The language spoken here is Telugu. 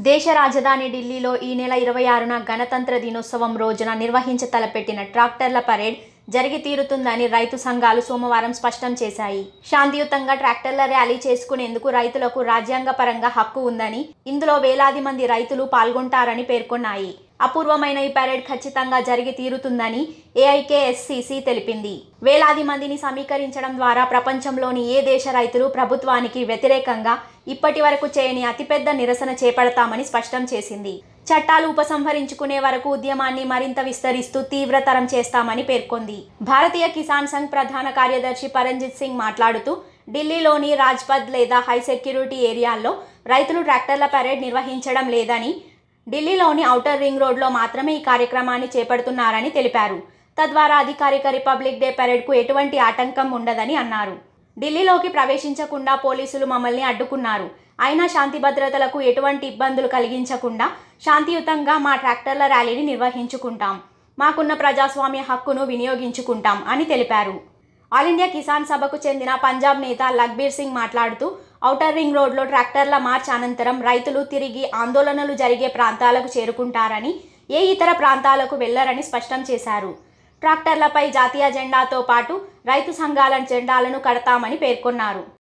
దేశ రాజధాని ఢిల్లీలో ఈ నెల ఇరవై ఆరున గణతంత్ర దినోత్సవం రోజున నిర్వహించ తలపెట్టిన ట్రాక్టర్ల పరేడ్ జరిగి తీరుతుందని రైతు సంఘాలు సోమవారం స్పష్టం చేశాయి శాంతియుతంగా ట్రాక్టర్ల ర్యాలీ చేసుకునేందుకు రైతులకు రాజ్యాంగపరంగా హక్కు ఉందని ఇందులో వేలాది మంది రైతులు పాల్గొంటారని పేర్కొన్నాయి అపూర్వమైన ఈ పరేడ్ ఖచ్చితంగా జరిగి తీరుతుందని ఏఐకేఎస్సిసి తెలిపింది వేలాది మందిని సమీకరించడం ద్వారా ప్రపంచంలోని ఏ దేశ రైతులు ప్రభుత్వానికి వ్యతిరేకంగా ఇప్పటి వరకు చేయని అతిపెద్ద నిరసన చేపడతామని స్పష్టం చేసింది చట్టాలు ఉపసంహరించుకునే వరకు ఉద్యమాన్ని మరింత విస్తరిస్తూ తీవ్రతరం చేస్తామని పేర్కొంది భారతీయ కిసాన్ సంఘ్ ప్రధాన కార్యదర్శి పరంజిత్ సింగ్ మాట్లాడుతూ ఢిల్లీలోని రాజ్పథ్ లేదా హై సెక్యూరిటీ ఏరియాల్లో రైతులు ట్రాక్టర్ల పరేడ్ నిర్వహించడం లేదని ఢిల్లీలోని ఔటర్ రింగ్ రోడ్లో మాత్రమే ఈ కార్యక్రమాన్ని చేపడుతున్నారని తెలిపారు తద్వారా అధికారిక రిపబ్లిక్ డే పరేడ్కు ఎటువంటి ఆటంకం ఉండదని అన్నారు ఢిల్లీలోకి ప్రవేశించకుండా పోలీసులు మమ్మల్ని అడ్డుకున్నారు అయినా శాంతి భద్రతలకు ఎటువంటి ఇబ్బందులు కలిగించకుండా శాంతియుతంగా మా ట్రాక్టర్ల ర్యాలీని నిర్వహించుకుంటాం మాకున్న ప్రజాస్వామ్య హక్కును వినియోగించుకుంటాం అని తెలిపారు ఆల్ ఇండియా కిసాన్ సభకు చెందిన పంజాబ్ నేత లక్బీర్ సింగ్ మాట్లాడుతూ ఔటర్ రింగ్ రోడ్లో ట్రాక్టర్ల మార్చ్ అనంతరం రైతులు తిరిగి ఆందోళనలు జరిగే ప్రాంతాలకు చేరుకుంటారని ఏ ఇతర ప్రాంతాలకు వెళ్లరని స్పష్టం చేశారు ట్రాక్టర్లపై జాతీయ జెండాతో పాటు రైతు సంఘాల జెండాలను కడతామని పేర్కొన్నారు